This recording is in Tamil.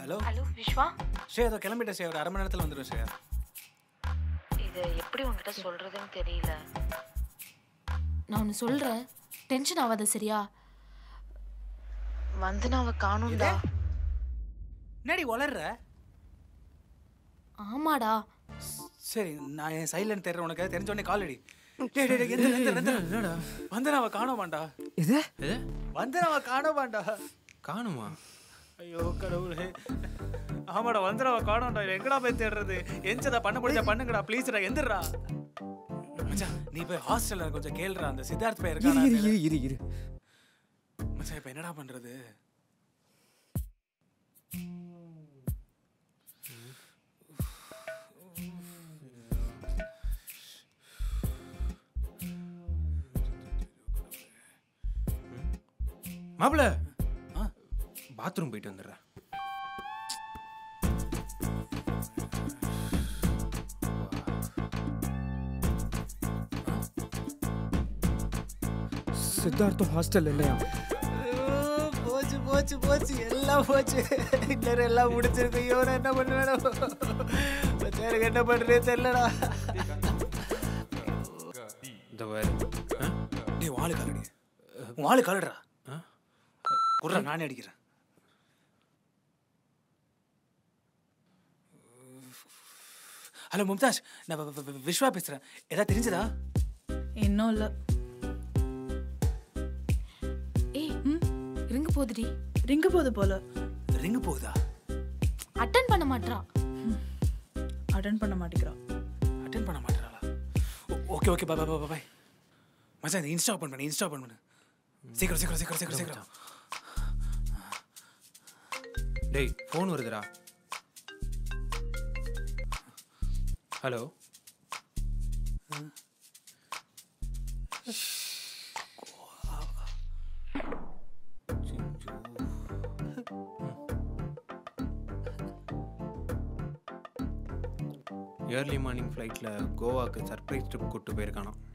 ஹலோ ஹலோ விஸ்வா ஸ்ரேயா அதோ கிளம்பிட்டேன் ஸ்ரேயா ஒரு அரை மணி நேரத்தில் வந்துடும் ஸ்ரேயா இது எப்படி உங்ககிட்ட சொல்றதுன்னு தெரியல நான் ஒன்று சொல்கிறேன் டென்ஷன் ஆகாத சரியா வந்தனாவை காணும்டா என்னடி வளர்ற ஆமாடா சரி நான் என் சைலண்ட் தேடுற உனக்கு தெரிஞ்ச உடனே கால் அடி டேய், டேய், டேய், எந்திரு, எந்திரு, எந்திரு. என்னடா வந்தனாவை காணோமாண்டா இது இது வந்தனாவை காணோமாண்டா காணுமா ஐயோ கடவுளே ஆமாடா வந்தனாவை காணோம்டா எங்கடா போய் தேடுறது எஞ்சதா பண்ண முடிஞ்சா பண்ணுங்கடா ப்ளீஸ்டா எந்திரா மச்சான் நீ போய் ஹாஸ்டல்ல கொஞ்சம் கேளுடா அந்த சித்தார்த் பையன் இரு இரு இருக்கானா இரு இரு இரு மச்சான் இப்போ என்னடா பண்றது மாப்பிள ஆ? பாத்ரூம் போயிட்டு வந்துடுறேன் சித்தார்த்தம் ஹாஸ்டல் இல்லையா ஐயோ, போச்சு போச்சு போச்சு எல்லாம் போச்சு இன்னும் எல்லாம் முடிச்சிருக்கு ஐயோ நான் என்ன பண்ணுவேன் மச்சான் எனக்கு என்ன பண்றதே தெரியலடா இந்த வேறு நீ வாழு காலடி உன் வாழு காலடுறா குடுறா நானே அடிக்கிறேன் ஹலோ மும்தாஜ் நான் வ- வ- வ- விஸ்வா பேசுறேன் ஏதாவது தெரிஞ்சதா இன்னும் இல்லை ஏய் ரிங்கு போதுடி ரிங்கு போது போல ரிங்கு போகுதா அட்டன் பண்ண மாட்றா அட்டன் பண்ண மாட்டேங்கிறா அட்டென்ட் பண்ண மாட்டேறாளா ஓகே ஓகே பாய் பாய் பாய் மச்சான் இந்த இன்ஸ்டா ஓப்பன் பண்ணு இன்ஸ்டா ஓப்பன் பண்ணு சீக்கிரம் சீக்கிரம் சீக்கிரம் சீக்கிரம் சீக்கிரம் டேய் ஃபோன் வருதுடா ஹலோ ஏர்லி மார்னிங் ஃப்ளைட்டில் கோவாக்கு சர்ப்ரைஸ் ட்ரிப் கூப்பிட்டு போயிருக்கானாம்